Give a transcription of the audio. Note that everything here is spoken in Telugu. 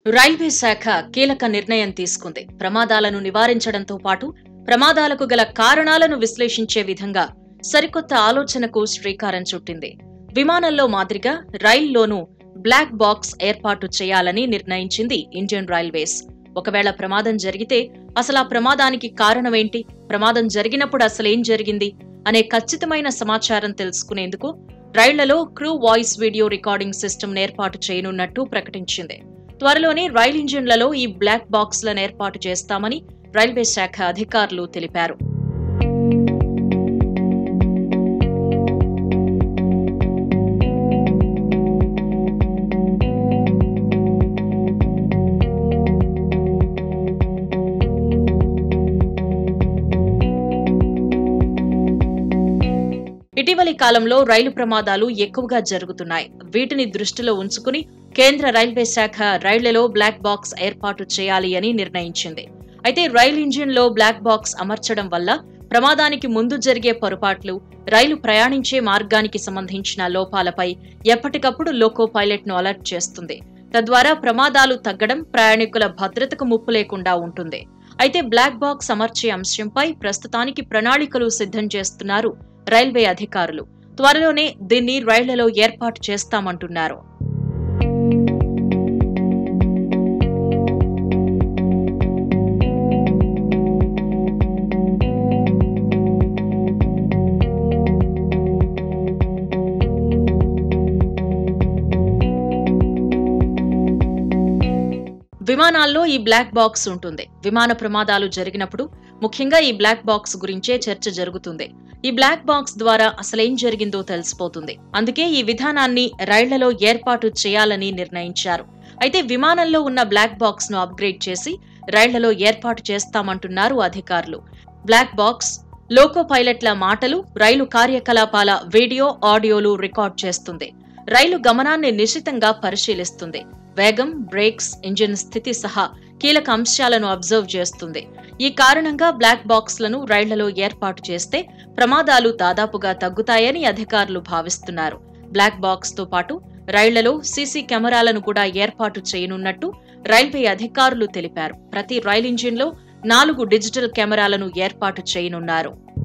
రైల్వే శాఖ కీలక నిర్ణయం తీసుకుంది ప్రమాదాలను నివారించడంతో పాటు ప్రమాదాలకు గల కారణాలను విశ్లేషించే విధంగా సరికొత్త ఆలోచనకు శ్రీకారం చుట్టింది విమానంలో మాదిరిగా రైల్లోనూ బ్లాక్ బాక్స్ ఏర్పాటు చేయాలని నిర్ణయించింది ఇండియన్ రైల్వేస్ ఒకవేళ ప్రమాదం జరిగితే అసలు ఆ ప్రమాదానికి కారణమేంటి ప్రమాదం జరిగినప్పుడు అసలేం జరిగింది అనే ఖచ్చితమైన సమాచారం తెలుసుకునేందుకు రైళ్లలో crew voice video recording system ఏర్పాటు చేయనున్నట్టు ప్రకటించింది త్వరలోనే రైల్ ఇంజిన్లలో ఈ బ్లాక్ బాక్స్లను ఏర్పాటు చేస్తామని రైల్వే శాఖ అధికారులు తెలిపారు ఇటీవలి కాలంలో రైలు ప్రమాదాలు ఎక్కువగా జరుగుతున్నాయి వీటిని దృష్టిలో ఉంచుకుని కేంద్ర రైల్వే శాఖ రైళ్లలో బ్లాక్ బాక్స్ ఏర్పాటు చేయాలి అని నిర్ణయించింది అయితే రైల్ ఇంజిన్లో బ్లాక్ బాక్స్ అమర్చడం వల్ల ప్రమాదానికి ముందు జరిగే పొరపాట్లు రైలు ప్రయాణించే మార్గానికి సంబంధించిన లోపాలపై ఎప్పటికప్పుడు లోకో పైలట్ ను అలర్ట్ చేస్తుంది తద్వారా ప్రమాదాలు తగ్గడం ప్రయాణికుల భద్రతకు ముప్పు లేకుండా ఉంటుంది అయితే బ్లాక్ బాక్స్ అమర్చే అంశంపై ప్రస్తుతానికి ప్రణాళికలు సిద్ధం చేస్తున్నారు రైల్వే అధికారులు త్వరలోనే దీన్ని రైళ్లలో ఏర్పాటు చేస్తామంటున్నారు విమానాల్లో ఈ బ్లాక్ బాక్స్ ఉంటుంది విమాన ప్రమాదాలు జరిగినప్పుడు ముఖ్యంగా ఈ బ్లాక్ బాక్స్ గురించే చర్చ జరుగుతుంది ఈ బ్లాక్ బాక్స్ ద్వారా అసలేం జరిగిందో తెలిసిపోతుంది అందుకే ఈ విధానాన్ని రైళ్లలో ఏర్పాటు చేయాలని నిర్ణయించారు అయితే విమానంలో ఉన్న బ్లాక్ బాక్స్ ను అప్గ్రేడ్ చేసి రైళ్లలో ఏర్పాటు చేస్తామంటున్నారు అధికారులు బ్లాక్ బాక్స్ లోకో పైలట్ల మాటలు రైలు కార్యకలాపాల వీడియో ఆడియోలు రికార్డ్ చేస్తుంది రైలు గమనాన్ని నిశితంగా పరిశీలిస్తుంది వేగం బ్రేక్స్ ఇంజిన్ స్థితి సహా కీలక అంశాలను అబ్జర్వ్ చేస్తుంది ఈ కారణంగా బ్లాక్ బాక్స్లను రైళ్లలో ఏర్పాటు చేస్తే ప్రమాదాలు దాదాపుగా తగ్గుతాయని అధికారులు భావిస్తున్నారు బ్లాక్ బాక్స్ తో పాటు రైళ్లలో సీసీ కెమెరాలను కూడా ఏర్పాటు చేయనున్నట్టు రైల్వే అధికారులు తెలిపారు ప్రతి రైల్ ఇంజిన్లో నాలుగు డిజిటల్ కెమెరాలను ఏర్పాటు చేయనున్నారు